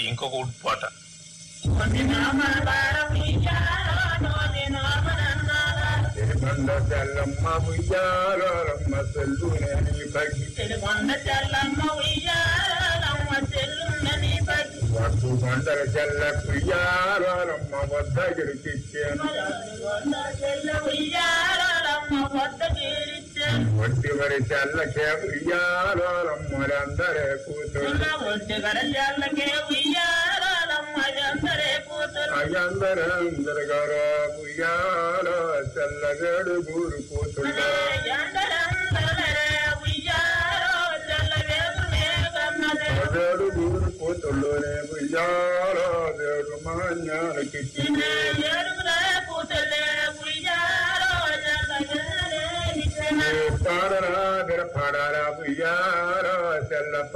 ఇంకొక ఉడ్ పాట తిరుమండ చల్లమ్మ ఉయ్యారమ్మ సెల్లునే నీ బగి వడ్డు కొండల చెల్ల కుయ్యారమ్మ వద్ద గిరికిచ్చాను ఒట్టి వరి చెల్లకే ఉయ్యారమ్మ అందరే కూతురు అయ్యందరూ అందరు గారు ఉయ్యాల చల్లగడు గూరు కూతుళ్ళ దేవుడు గూరు కూతుళ్ళోనే ఉయ్యాల దేవుడు మాన్యాలకి పాడరా పాడరా ఉయ్యాల చెల్ల